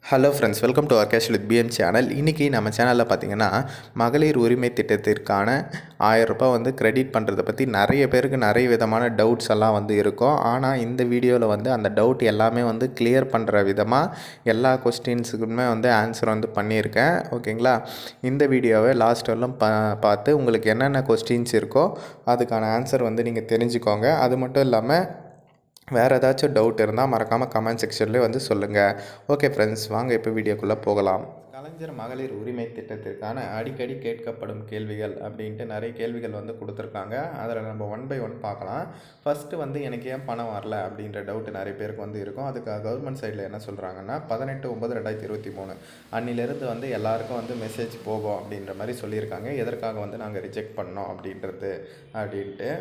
hello friends welcome to our cash with PM channel இன்றைக்கி நம்ம சேனலில் பார்த்தீங்கன்னா மகளிர் உரிமை திட்டத்திற்கான ஆயிரம் ரூபாய் வந்து கிரெடிட் பண்ணுறதை பற்றி நிறைய பேருக்கு நிறைய விதமான டவுட்ஸ் எல்லாம் வந்து இருக்கும் ஆனால் இந்த வீடியோவில் வந்து அந்த டவுட் எல்லாமே வந்து கிளியர் பண்ணுற விதமாக எல்லா கொஸ்டின்ஸுக்குமே வந்து ஆன்சர் வந்து பண்ணியிருக்கேன் ஓகேங்களா இந்த வீடியோவை லாஸ்ட் வரலும் பா பார்த்து உங்களுக்கு என்னென்ன கொஸ்டின்ஸ் இருக்கோ அதுக்கான ஆன்சர் வந்து நீங்கள் தெரிஞ்சுக்கோங்க அது மட்டும் இல்லாமல் வேறு ஏதாச்சும் டவுட் இருந்தால் மறக்காமல் கமெண்ட் செக்ஷன்லேயே வந்து சொல்லுங்கள் ஓகே ஃப்ரெண்ட்ஸ் வாங்க இப்போ வீடியோக்குள்ளே போகலாம் கலைஞர் மகளிர் உரிமை திட்டத்திற்கான அடிக்கடி கேட்கப்படும் கேள்விகள் அப்படின்ட்டு நிறைய கேள்விகள் வந்து கொடுத்துருக்காங்க அதில் நம்ம ஒன் பை ஒன் பார்க்கலாம் ஃபஸ்ட்டு வந்து எனக்கு ஏன் பணம் வரல அப்படின்ற டவுட் நிறைய பேருக்கு வந்து இருக்கும் அதுக்கு கவர்மெண்ட் சைடில் என்ன சொல்கிறாங்கன்னா பதினெட்டு ஒம்பது ரெண்டாயிரத்தி இருபத்தி மூணு அன்னிலேருந்து வந்து எல்லாருக்கும் வந்து மெசேஜ் போகும் அப்படின்ற மாதிரி சொல்லியிருக்காங்க எதற்காக வந்து நாங்கள் ரிஜெக்ட் பண்ணோம் அப்படின்றது அப்படின்ட்டு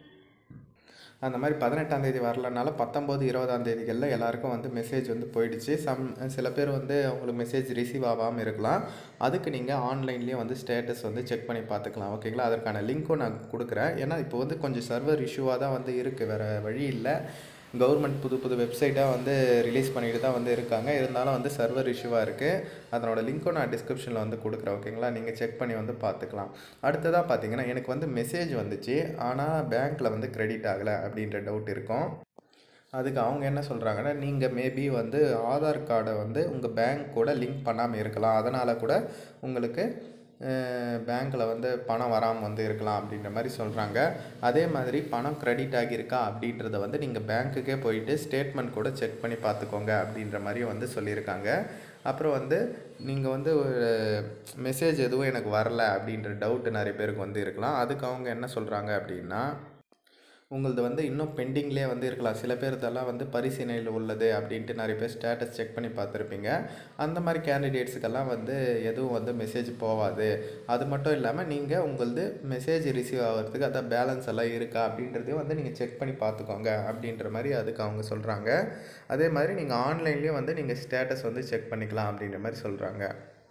அந்த மாதிரி பதினெட்டாம் தேதி வரலனால பத்தொம்போது இருபதாம் தேதிகளில் எல்லாருக்கும் வந்து மெசேஜ் வந்து போயிடுச்சு சம் சில பேர் வந்து அவங்களுக்கு மெசேஜ் ரிசீவ் ஆகாமல் இருக்கலாம் அதுக்கு நீங்கள் ஆன்லைன்லேயே வந்து ஸ்டேட்டஸ் வந்து செக் பண்ணி பார்த்துக்கலாம் ஓகேங்களா அதற்கான லிங்க்கும் நான் கொடுக்குறேன் ஏன்னா இப்போ வந்து கொஞ்சம் சர்வர் இஷ்யூவாக தான் வந்து இருக்குது வேறு வழி இல்லை கவர்மெண்ட் புது புது வெப்சைட்டாக வந்து ரிலீஸ் பண்ணிட்டு தான் வந்து இருக்காங்க இருந்தாலும் வந்து சர்வர் இஷ்யூவாக இருக்குது அதனோட லிங்க்கும் நான் டிஸ்கிரிப்ஷனில் வந்து கொடுக்குறேன் ஓகேங்களா நீங்கள் செக் பண்ணி வந்து பார்த்துக்கலாம் அடுத்ததாக பார்த்தீங்கன்னா எனக்கு வந்து மெசேஜ் வந்துச்சு ஆனால் பேங்க்கில் வந்து கிரெடிட் ஆகலை அப்படின்ற டவுட் இருக்கும் அதுக்கு அவங்க என்ன சொல்கிறாங்கன்னா நீங்கள் மேபி வந்து ஆதார் கார்டை வந்து உங்கள் பேங்க் கூட லிங்க் பண்ணாமல் இருக்கலாம் அதனால் கூட உங்களுக்கு பேங்க்கில் வந்து பணம் வராமல் வந்து இருக்கலாம் அப்படின்ற மாதிரி சொல்கிறாங்க அதே மாதிரி பணம் க்ரெடிட் ஆகியிருக்கா அப்படின்றத வந்து நீங்கள் பேங்க்குக்கே போயிட்டு ஸ்டேட்மெண்ட் கூட செக் பண்ணி பார்த்துக்கோங்க அப்படின்ற மாதிரி வந்து சொல்லியிருக்காங்க அப்புறம் வந்து நீங்கள் வந்து மெசேஜ் எதுவும் எனக்கு வரல அப்படின்ற டவுட்டு நிறைய பேருக்கு வந்து இருக்கலாம் அதுக்கு அவங்க என்ன சொல்கிறாங்க அப்படின்னா உங்களது வந்து இன்னும் பெண்டிங்லேயே வந்து இருக்கலாம் சில பேர்தெல்லாம் வந்து பரிசீலனையில் உள்ளது அப்படின்ட்டு நிறைய பேர் ஸ்டேட்டஸ் செக் பண்ணி பார்த்துருப்பீங்க அந்த மாதிரி கேண்டிடேட்ஸுக்கெல்லாம் வந்து எதுவும் வந்து மெசேஜ் போகாது அது மட்டும் இல்லாமல் நீங்கள் உங்களது மெசேஜ் ரிசீவ் ஆகிறதுக்கு அதான் பேலன்ஸ் எல்லாம் இருக்கா அப்படின்றதையும் வந்து நீங்கள் செக் பண்ணி பார்த்துக்கோங்க அப்படின்ற மாதிரி அதுக்கு அவங்க சொல்கிறாங்க அதே மாதிரி நீங்கள் ஆன்லைன்லேயும் வந்து நீங்கள் ஸ்டேட்டஸ் வந்து செக் பண்ணிக்கலாம் அப்படின்ற மாதிரி சொல்கிறாங்க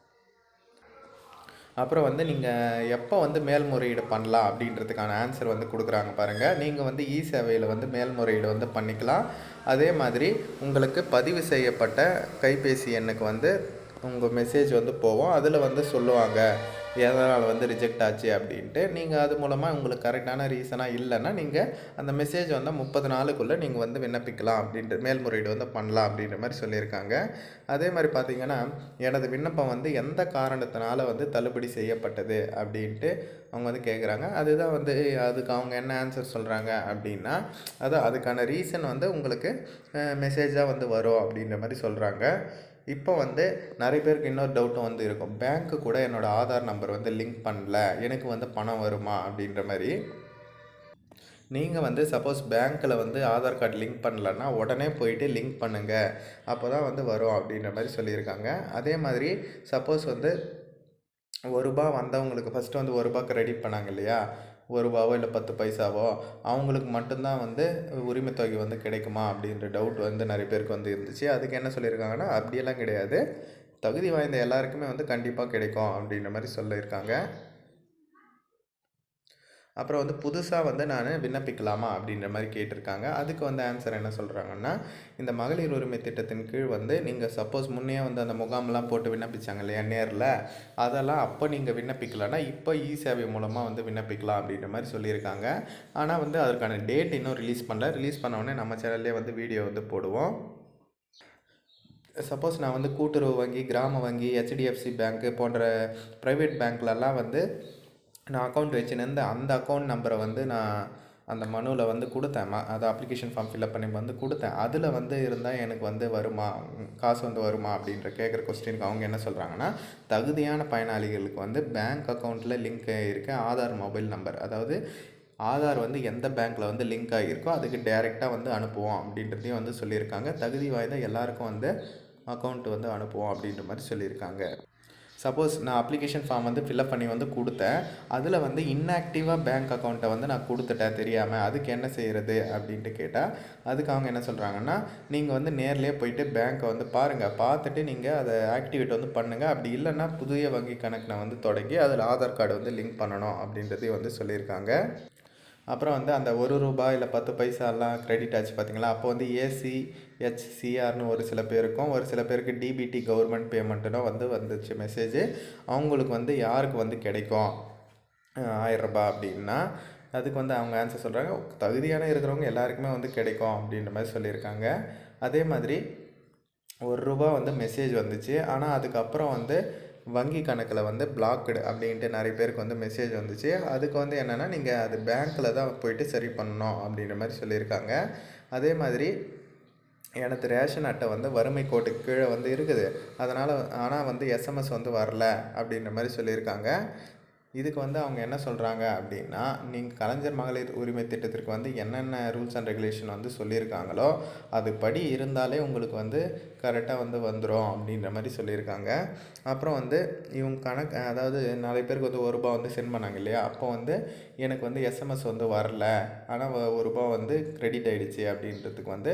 அப்புறம் வந்து நீங்கள் எப்போ வந்து மேல்முறையீடு பண்ணலாம் அப்படின்றதுக்கான ஆன்சர் வந்து கொடுக்குறாங்க பாருங்கள் நீங்கள் வந்து இ சேவையில் வந்து மேல்முறையீடு வந்து பண்ணிக்கலாம் அதே மாதிரி உங்களுக்கு பதிவு செய்யப்பட்ட கைபேசி எண்ணுக்கு வந்து உங்கள் மெசேஜ் வந்து போகும் அதில் வந்து சொல்லுவாங்க எதனால் வந்து ரிஜெக்ட் ஆச்சு அப்படின்ட்டு நீங்கள் அது மூலமாக உங்களுக்கு கரெக்டான ரீசனாக இல்லைன்னா நீங்கள் அந்த மெசேஜ் வந்து முப்பது நாளுக்குள்ளே நீங்கள் வந்து விண்ணப்பிக்கலாம் அப்படின்ட்டு மேல்முறையீடு வந்து பண்ணலாம் அப்படின்ற மாதிரி சொல்லியிருக்காங்க அதே மாதிரி பார்த்தீங்கன்னா எனது விண்ணப்பம் வந்து எந்த காரணத்தினால வந்து தள்ளுபடி செய்யப்பட்டது அப்படின்ட்டு அவங்க வந்து கேட்குறாங்க அதுதான் வந்து அதுக்கு அவங்க என்ன ஆன்சர் சொல்கிறாங்க அப்படின்னா அதான் அதுக்கான ரீசன் வந்து உங்களுக்கு மெசேஜாக வந்து வரும் அப்படின்ற மாதிரி சொல்கிறாங்க இப்போ வந்து நிறைய பேருக்கு இன்னொரு டவுட்டும் வந்து இருக்கும் பேங்க்கு கூட என்னோடய ஆதார் நம்பர் வந்து லிங்க் பண்ணல எனக்கு வந்து பணம் வருமா அப்படின்ற மாதிரி நீங்கள் வந்து சப்போஸ் பேங்க்கில் வந்து ஆதார் கார்டு லிங்க் பண்ணலன்னா உடனே போயிட்டு லிங்க் பண்ணுங்கள் அப்போ தான் வந்து வரும் அப்படின்ற மாதிரி சொல்லியிருக்காங்க அதே மாதிரி சப்போஸ் வந்து ஒரு ரூபா வந்தவங்களுக்கு ஃபஸ்ட்டு வந்து ஒரு ரூபா கிரெடிட் பண்ணாங்க இல்லையா ஒரு ரூபாவோ இல்லை பத்து பைசாவோ அவங்களுக்கு மட்டும்தான் வந்து உரிமை தொகை வந்து கிடைக்குமா அப்படின்ற டவுட் வந்து நிறைய பேருக்கு வந்து இருந்துச்சு அதுக்கு என்ன சொல்லியிருக்காங்கன்னா அப்படியெல்லாம் கிடையாது தகுதி வாய்ந்த எல்லாருக்குமே வந்து கண்டிப்பாக கிடைக்கும் அப்படின்ற மாதிரி சொல்லியிருக்காங்க அப்புறம் வந்து புதுசாக வந்து நான் விண்ணப்பிக்கலாமா அப்படின்ற மாதிரி கேட்டிருக்காங்க அதுக்கு வந்து ஆன்சர் என்ன சொல்கிறாங்கன்னா இந்த மகளிர் உரிமை திட்டத்தின் கீழ் வந்து நீங்கள் சப்போஸ் முன்னே வந்து அந்த முகாம்லாம் போட்டு விண்ணப்பிச்சாங்க இல்லையா நேரில் அதெல்லாம் அப்போ நீங்கள் விண்ணப்பிக்கலன்னா இப்போ இ சேவை மூலமாக வந்து விண்ணப்பிக்கலாம் அப்படின்ற மாதிரி சொல்லியிருக்காங்க ஆனால் வந்து அதற்கான டேட் இன்னும் ரிலீஸ் பண்ணல ரிலீஸ் பண்ண நம்ம சேனல்லே வந்து வீடியோ வந்து போடுவோம் சப்போஸ் நான் வந்து கூட்டுறவு வங்கி கிராம வங்கி ஹெச்டிஎஃப்சி பேங்க்கு போன்ற ப்ரைவேட் பேங்க்லலாம் வந்து நான் அக்கௌண்ட் வச்சுருந்த அந்த அக்கௌண்ட் நம்பரை வந்து நான் அந்த மனுவில் வந்து கொடுத்தேன் ம அதை அப்ளிகேஷன் ஃபார்ம் ஃபில்அப் பண்ணி வந்து கொடுத்தேன் அதில் வந்து இருந்தால் எனக்கு வந்து வருமா காசு வந்து வருமா அப்படின்ற கேட்குற கொஸ்டினுக்கு அவங்க என்ன சொல்கிறாங்கன்னா தகுதியான பயனாளிகளுக்கு வந்து பேங்க் அக்கௌண்ட்டில் லிங்க் இருக்க ஆதார் மொபைல் நம்பர் அதாவது ஆதார் வந்து எந்த பேங்க்கில் வந்து லிங்க் ஆகியிருக்கோ அதுக்கு டேரெக்டாக வந்து அனுப்புவோம் அப்படின்றதையும் வந்து சொல்லியிருக்காங்க தகுதி வாய்ந்த எல்லாருக்கும் வந்து அக்கௌண்ட் வந்து அனுப்புவோம் அப்படின்ற மாதிரி சொல்லியிருக்காங்க சப்போஸ் நான் அப்ளிகேஷன் ஃபார்ம் வந்து ஃபில்அப் பண்ணி வந்து கொடுத்தேன் அதில் வந்து இன்ஆக்டிவாக பேங்க் அக்கௌண்ட்டை வந்து நான் கொடுத்துட்டேன் தெரியாமல் அதுக்கு என்ன செய்கிறது அப்படின்ட்டு கேட்டால் அதுக்கு அவங்க என்ன சொல்கிறாங்கன்னா நீங்கள் வந்து நேர்லேயே போயிட்டு பேங்க்கை வந்து பாருங்கள் பார்த்துட்டு நீங்கள் அதை ஆக்டிவேட் வந்து பண்ணுங்கள் அப்படி இல்லைன்னா புதிய வங்கி கணக்கினை வந்து தொடங்கி அதில் ஆதார் கார்டு வந்து லிங்க் பண்ணணும் அப்படின்றதையும் வந்து சொல்லியிருக்காங்க அப்புறம் வந்து அந்த ஒரு ரூபாய் இல்லை பத்து பைசாலாம் கிரெடிட் ஆச்சு பார்த்தீங்களா அப்போ வந்து ஏசி ஹெச்சிஆர்னு ஒரு சில பேருக்கும் ஒரு சில பேருக்கு டிபிடி கவர்மெண்ட் பேமெண்ட்டுன்னு வந்து வந்துச்சு மெசேஜ் அவங்களுக்கு வந்து யாருக்கு வந்து கிடைக்கும் ஆயிரரூபா அப்படின்னா அதுக்கு வந்து அவங்க ஆன்சர் சொல்கிறாங்க தகுதியான இருக்கிறவங்க எல்லாருக்குமே வந்து கிடைக்கும் அப்படின்ற மாதிரி சொல்லியிருக்காங்க அதே மாதிரி ஒரு ரூபா வந்து மெசேஜ் வந்துச்சு ஆனால் அதுக்கப்புறம் வந்து வங்கி கணக்கில் வந்து பிளாக்டு அப்படின்ட்டு நிறைய பேருக்கு வந்து மெசேஜ் வந்துச்சு அதுக்கு வந்து என்னென்னா நீங்கள் அது பேங்க்கில் தான் போயிட்டு சரி பண்ணணும் அப்படின்ற மாதிரி சொல்லியிருக்காங்க அதே மாதிரி எனது ரேஷன் அட்டை வந்து வறுமை கோட்டுக்கு கீழே வந்து இருக்குது அதனால் ஆனால் வந்து எஸ்எம்எஸ் வந்து வரல அப்படின்ற மாதிரி சொல்லியிருக்காங்க இதுக்கு வந்து அவங்க என்ன சொல்கிறாங்க அப்படின்னா நீங்கள் கலைஞர் மகளிர் உரிமை திட்டத்திற்கு வந்து என்னென்ன ரூல்ஸ் அண்ட் ரெகுலேஷன் வந்து சொல்லியிருக்காங்களோ அது படி இருந்தாலே உங்களுக்கு வந்து கரெக்டாக வந்து வந்துடும் அப்படின்ற மாதிரி சொல்லியிருக்காங்க அப்புறம் வந்து இவங்க கணக்கு அதாவது நிறைய பேருக்கு வந்து ஒரு ரூபா வந்து சென்ட் பண்ணாங்க இல்லையா அப்போ வந்து எனக்கு வந்து எஸ்எம்எஸ் வந்து வரல ஆனால் ஒரு ரூபா வந்து கிரெடிட் ஆகிடுச்சு அப்படின்றதுக்கு வந்து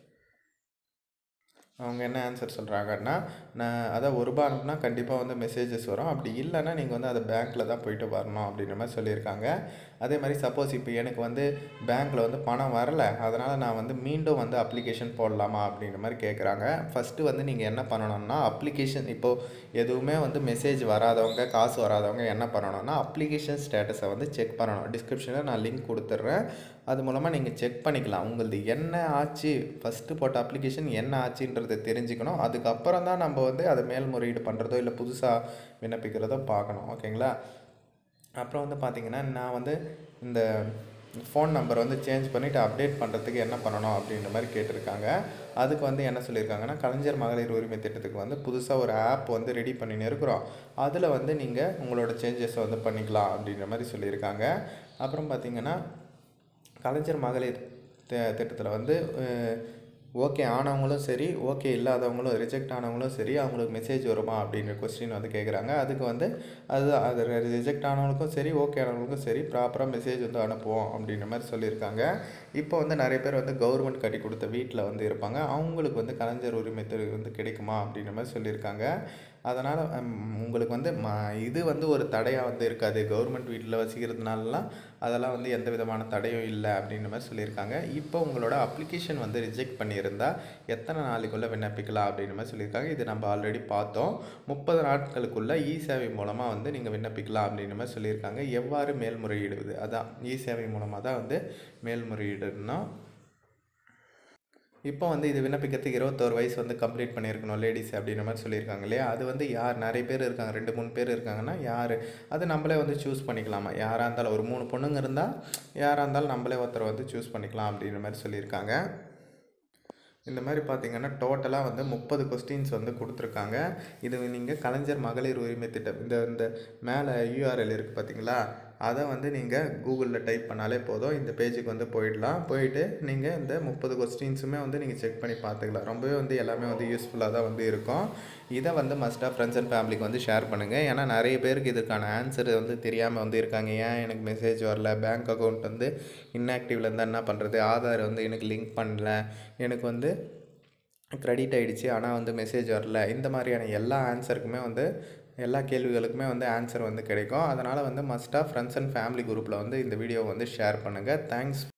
அவங்க என்ன ஆன்சர் சொல்கிறாங்கன்னா நான் அதான் ஒரு ரூபா அனுப்புனா கண்டிப்பாக வந்து மெசேஜஸ் வரும் அப்படி இல்லைன்னா நீங்கள் வந்து அதை பேங்க்கில் தான் போயிட்டு வரணும் அப்படின்ற மாதிரி சொல்லியிருக்காங்க அதே மாதிரி சப்போஸ் இப்போ எனக்கு வந்து பேங்க்கில் வந்து பணம் வரல அதனால் நான் வந்து மீண்டும் வந்து அப்ளிகேஷன் போடலாமா அப்படின்ற மாதிரி கேட்குறாங்க ஃபஸ்ட்டு வந்து நீங்கள் என்ன பண்ணணும்னா அப்ளிகேஷன் இப்போது எதுவுமே வந்து மெசேஜ் வராதவங்க காசு வராதவங்க என்ன பண்ணணும்னா அப்ளிகேஷன் ஸ்டேட்டஸை வந்து செக் பண்ணணும் டிஸ்கிரிப்ஷனில் நான் லிங்க் கொடுத்துட்றேன் அது மூலமாக நீங்கள் செக் பண்ணிக்கலாம் உங்களது என்ன ஆச்சு ஃபஸ்ட்டு போட்ட அப்ளிகேஷன் என்ன ஆச்சுன்றதை தெரிஞ்சுக்கணும் அதுக்கப்புறம் தான் நம்ம வந்து அதை மேல்முறையீடு பண்ணுறதோ இல்லை புதுசாக விண்ணப்பிக்கிறதோ பார்க்கணும் ஓகேங்களா அப்புறம் வந்து பார்த்திங்கன்னா நான் வந்து இந்த ஃபோன் நம்பர் வந்து சேஞ்ச் பண்ணிவிட்டு அப்டேட் பண்ணுறதுக்கு என்ன பண்ணணும் அப்படின்ற மாதிரி கேட்டிருக்காங்க அதுக்கு வந்து என்ன சொல்லியிருக்காங்கன்னா கலைஞர் மகளிர் உரிமை திட்டத்துக்கு வந்து புதுசாக ஒரு ஆப் வந்து ரெடி பண்ணின்னு இருக்கிறோம் அதில் வந்து நீங்கள் உங்களோட சேஞ்சஸை வந்து பண்ணிக்கலாம் அப்படின்ற மாதிரி சொல்லியிருக்காங்க அப்புறம் பார்த்திங்கன்னா கலைஞர் மகளிர் திட்டத்தில் வந்து ஓகே ஆனவங்களும் சரி ஓகே இல்லாதவங்களும் ரிஜெக்ட் ஆனவங்களும் சரி அவங்களுக்கு மெசேஜ் வருமா அப்படின்ற கொஸ்டின் வந்து கேட்குறாங்க அதுக்கு வந்து அது அது ரிஜெக்ட் ஆனவங்களுக்கும் சரி ஓகே ஆனவங்களுக்கும் சரி ப்ராப்பராக மெசேஜ் வந்து அனுப்புவோம் அப்படின்ற மாதிரி சொல்லியிருக்காங்க இப்போ வந்து நிறைய பேர் வந்து கவர்மெண்ட் கட்டி கொடுத்த வீட்டில் வந்து இருப்பாங்க அவங்களுக்கு வந்து கலைஞர் உரிமை தொகை வந்து கிடைக்குமா அப்படின்ற மாதிரி சொல்லியிருக்காங்க அதனால் உங்களுக்கு வந்து ம இது வந்து ஒரு தடையாக வந்து இருக்காது கவர்மெண்ட் வீட்டில் வசிக்கிறதுனாலலாம் அதெல்லாம் வந்து எந்த விதமான தடையும் இல்லை அப்படின்ற மாதிரி சொல்லியிருக்காங்க இப்போ உங்களோட அப்ளிகேஷன் வந்து ரிஜெக்ட் பண்ணியிருந்தால் எத்தனை நாளைக்குள்ளே விண்ணப்பிக்கலாம் அப்படின்ற மாதிரி சொல்லியிருக்காங்க இது நம்ம ஆல்ரெடி பார்த்தோம் முப்பது நாட்களுக்குள்ளே இ சேவை மூலமாக வந்து நீங்கள் விண்ணப்பிக்கலாம் அப்படின்ற மாதிரி சொல்லியிருக்காங்க எவ்வாறு மேல்முறையீடுவது அதான் இ சேவை மூலமாக தான் வந்து மேல்முறையீடுன்னா இப்போ வந்து இது விண்ணப்பிக்கிறதுக்கு இருபத்தோரு வயசு வந்து கம்ப்ளீட் பண்ணியிருக்கணும் லேடிஸ் அப்படின்ற மாதிரி சொல்லியிருக்காங்க இல்லையா அது வந்து யார் நிறைய பேர் இருக்காங்க ரெண்டு மூணு பேர் இருக்காங்கன்னா யார் அது நம்மளே வந்து சூஸ் பண்ணிக்கலாமா யாராக இருந்தாலும் ஒரு மூணு பொண்ணுங்க இருந்தால் யாராக இருந்தாலும் நம்மளே ஒருத்தரை வந்து சூஸ் பண்ணிக்கலாம் அப்படின்ற மாதிரி சொல்லியிருக்காங்க இந்த மாதிரி பார்த்தீங்கன்னா டோட்டலாக வந்து முப்பது கொஸ்டின்ஸ் வந்து கொடுத்துருக்காங்க இது நீங்கள் கலைஞர் மகளிர் உரிமை திட்டம் இந்த இந்த மேலே யூஆர்எல் இருக்குது பார்த்தீங்களா அதை வந்து நீங்கள் கூகுளில் டைப் பண்ணாலே போதும் இந்த பேஜுக்கு வந்து போயிடலாம் போயிட்டு நீங்கள் இந்த முப்பது கொஸ்டின்ஸுமே வந்து நீங்கள் செக் பண்ணி பார்த்துக்கலாம் ரொம்பவே வந்து எல்லாமே வந்து யூஸ்ஃபுல்லாக தான் வந்து இருக்கும் இதை வந்து மஸ்ட்டாக ஃப்ரெண்ட்ஸ் அண்ட் ஃபேமிலிக்கு வந்து ஷேர் பண்ணுங்கள் ஏன்னா நிறைய பேருக்கு இதுக்கான ஆன்சர் வந்து தெரியாமல் வந்து இருக்காங்க ஏன் எனக்கு மெசேஜ் வரல பேங்க் அக்கௌண்ட் வந்து இன்ஆக்டிவில் இருந்தால் என்ன பண்ணுறது ஆதார் வந்து எனக்கு லிங்க் பண்ணல எனக்கு வந்து க்ரெடிட் ஆகிடுச்சு ஆனால் வந்து மெசேஜ் வரல இந்த மாதிரியான எல்லா ஆன்சருக்குமே வந்து எல்லா கேள்விகளுக்குமே வந்து ஆன்சர் வந்து கிடைக்கும் அதனால் வந்து மஸ்ட்டாக ஃப்ரெண்ட்ஸ் அண்ட் ஃபேமிலி குரூப்பில் வந்து இந்த வீடியோவை வந்து ஷேர் பண்ணுங்கள் தேங்க்ஸ்